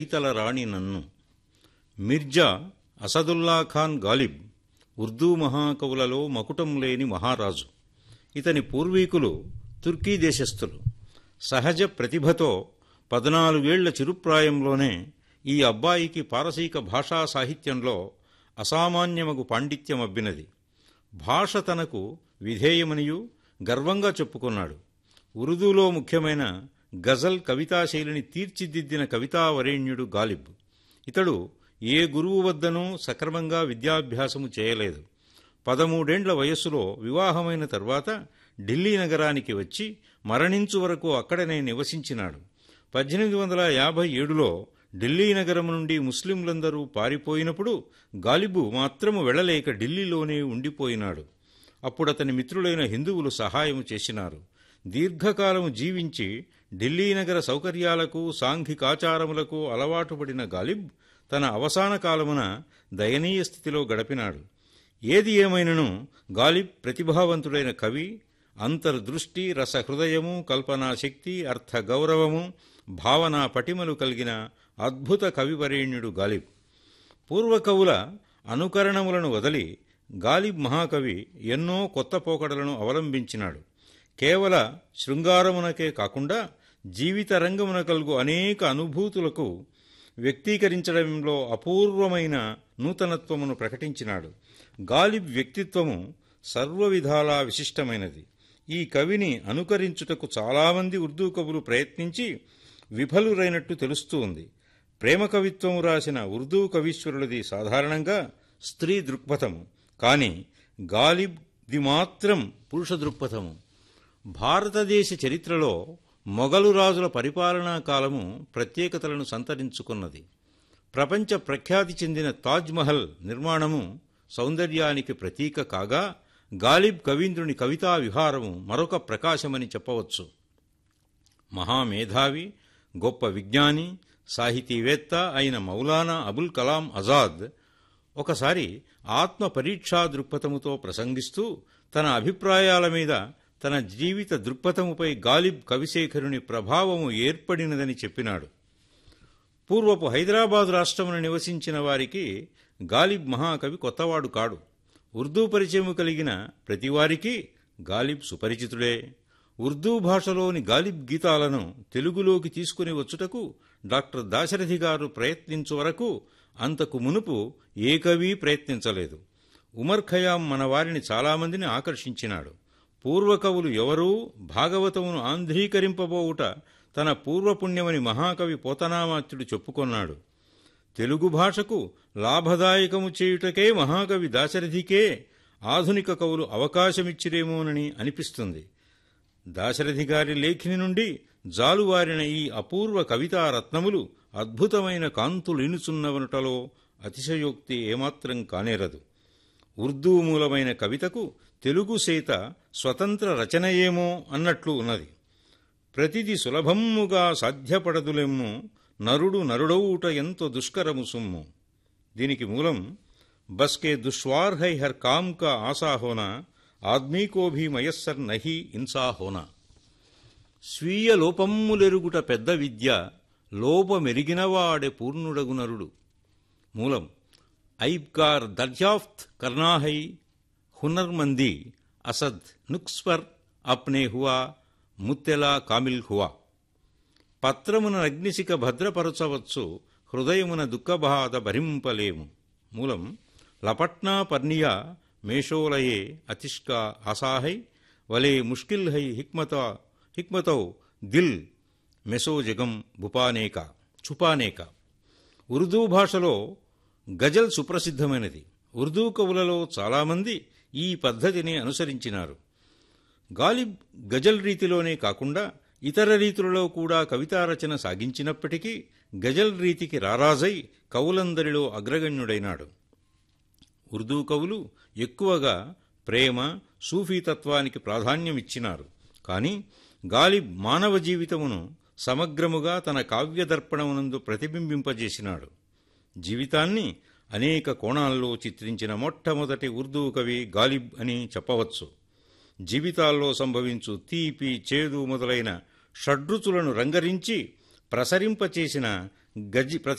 ఈతల రాణి నన్ను మిర్జా అసదుల్లా ఖాన్ గాలిబ్ ఉర్దూ మహాకవులలో మకుటం లేని మహారాజు ఇతని పూర్వీకులు తుర్కీ దేశస్థులు సహజ ప్రతిభతో పద్నాలుగేళ్ల చిరుప్రాయంలోనే ఈ అబ్బాయికి పారసీక భాషా సాహిత్యంలో అసామాన్యమగు పాండిత్యమబ్బినది భాష తనకు విధేయమనియు గర్వంగా చెప్పుకున్నాడు ఉర్దూలో ముఖ్యమైన గజల్ కవితాశైలిని తీర్చిదిద్దిన కవితావరేణ్యుడు గాలిబ్ ఇతడు ఏ గురువు వద్దనూ సక్రమంగా విద్యాభ్యాసము చేయలేదు పదమూడేండ్ల వయస్సులో వివాహమైన తర్వాత ఢిల్లీ నగరానికి వచ్చి మరణించు వరకు అక్కడనే నివసించినాడు పద్దెనిమిది వందల యాభై ఏడులో ఢిల్లీ నగరం నుండి ముస్లింలందరూ పారిపోయినప్పుడు గాలిబు మాత్రము వెళ్లలేక ఢిల్లీలోనే ఉండిపోయినాడు అప్పుడతని మిత్రులైన హిందువులు సహాయము చేసినారు దీర్ఘకాలము జీవించి ఢిల్లీ నగర సౌకర్యాలకు సాంఘికాచారములకు అలవాటు పడిన గాలిబ్ తన అవసాన కాలమున దయనీయ స్థితిలో గడిపినాడు ఏది ఏమైనను గాలిబ్ ప్రతిభావంతుడైన కవి అంతర్దృష్టి రసహృదయము కల్పనా శక్తి అర్థ గౌరవము భావనా పటిమలు కలిగిన అద్భుత కవివరేణ్యుడు గాలిబ్ పూర్వకవుల అనుకరణములను వదలి గాలిబ్ మహాకవి ఎన్నో కొత్త పోకడలను అవలంబించినాడు కేవల శృంగారమునకే కాకుండా జీవిత రంగమున కలుగు అనేక అనుభూతులకు వ్యక్తీకరించడంలో అపూర్వమైన నూతనత్వమును ప్రకటించినాడు గాలిబ్ వ్యక్తిత్వము సర్వవిధాలా విశిష్టమైనది ఈ కవిని అనుకరించుటకు చాలామంది ఉర్దూ కవులు ప్రయత్నించి విఫలురైనట్టు తెలుస్తూ ఉంది ప్రేమ కవిత్వము రాసిన ఉర్దూ కవీశ్వరులది సాధారణంగా స్త్రీ దృక్పథము కానీ గాలిబ్ది మాత్రం పురుష దృక్పథము భారతదేశ చరిత్రలో మొఘలు రాజుల పరిపాలనా కాలము ప్రత్యేకతలను సంతరించుకున్నది ప్రపంచ ప్రఖ్యాతి చెందిన తాజ్మహల్ నిర్మాణము సౌందర్యానికి ప్రతీక కాగా గాలిబ్ కవీంద్రుని కవితా విహారము మరొక ప్రకాశమని చెప్పవచ్చు మహామేధావి గొప్ప విజ్ఞాని సాహితీవేత్త అయిన మౌలానా అబుల్ కలాం ఆజాద్ ఒకసారి ఆత్మ పరీక్షా దృక్పథముతో ప్రసంగిస్తూ తన అభిప్రాయాల మీద తన జీవిత దృక్పథముపై గాలిబ్ కవిశేఖరుని ప్రభావము ఏర్పడినదని చెప్పినాడు పూర్వపు హైదరాబాద్ రాష్ట్రమున నివసించిన వారికి గాలిబ్ మహాకవి కొత్తవాడు కాడు ఉర్దూ పరిచయము కలిగిన ప్రతివారికి గాలిబ్ సుపరిచితుడే ఉర్దూ భాషలోని గాలిబ్ గీతాలను తెలుగులోకి తీసుకుని వచ్చుటకు డాక్టర్ దాశరథి గారు ప్రయత్నించు వరకు అంతకు మునుపు ఏ కవి ప్రయత్నించలేదు ఉమర్ ఖయాం మన వారిని చాలామందిని ఆకర్షించినాడు పూర్వకవులు ఎవరూ భాగవతమును ఆంధ్రీకరింపబోవుట తన పూర్వపుణ్యమని మహాకవి పోతనామాత్యుడు చెప్పుకొన్నాడు తెలుగు భాషకు లాభదాయకము చేయుటకే మహాకవి దాశరథికే ఆధునిక కవులు అవకాశమిచ్చిరేమోనని అనిపిస్తుంది దాశరథి గారి లేఖిని నుండి జాలువారిన ఈ అపూర్వ కవితా రత్నములు అద్భుతమైన కాంతులినుచున్నవనుటలో అతిశయోక్తి ఏమాత్రం కానేరదు ఉర్దూ మూలమైన కవితకు తెలుగు సేత స్వతంత్ర రచనయేమో అన్నట్లు ఉన్నది ప్రతిది సులభమ్ముగా సాధ్యపడదులెమ్ము నరుడు నరుడౌట ఎంతో దుష్కరము సుమ్ము దీనికి మూలం బస్కే దుష్వార్ హై హర్ కామ్ కా ఆశా హోనా ఆద్మీ కో భీ మయస్సర్ నహి ఇన్సా హోనా స్వీయ లోపమ్ములెరుగుట పెద్ద విద్య లోపమెరిగినవాడే పూర్ణుడగు నరుడు మూలం ఐబ్కార్ దర్యాఫ్త్ కర్నాహై హునర్మంది అసద్ నుక్స్పర్ అప్నే హువా ముత్తెలా కామిల్ హువా పత్రమున అగ్నిశిక భద్రపరచవచ్చు హృదయమున దుఃఖబాధ భరింపలేము మూలం లపట్నా పర్ణియ మేషోలయే అతిష్కా ఆసాహై వలే ముష్కిల్ హై హిక్మత హిక్మతౌ దిల్ మెసోజగం భుపానేక చుపానేక ఉర్దూ భాషలో గజల్ సుప్రసిద్ధమైనది ఉర్దూ కవులలో చాలామంది ఈ పద్ధతిని అనుసరించినారు గాలిబ్ గజల్ రీతిలోనే కాకుండా ఇతర రీతులలో కూడా కవితారచన సాగించినప్పటికీ గజల్ రీతికి రారాజై కవులందరిలో అగ్రగణ్యుడైనాడు ఉర్దూ కవులు ఎక్కువగా ప్రేమ సూఫీతత్వానికి ప్రాధాన్యమిచ్చినారు కానీ గాలిబ్ మానవ జీవితమును సమగ్రముగా తన కావ్యదర్పణమునందు ప్రతిబింబింపజేసినాడు జీవితాన్ని అనేక కోణాల్లో చిత్రించిన మొట్టమొదటి ఉర్దూ కవి గాలిబ్ అని చెప్పవచ్చు జీవితాల్లో సంభవించు తీపి చేదు మొదలైన షడ్రుచులను రంగరించి ప్రసరింపచేసిన గజ్జి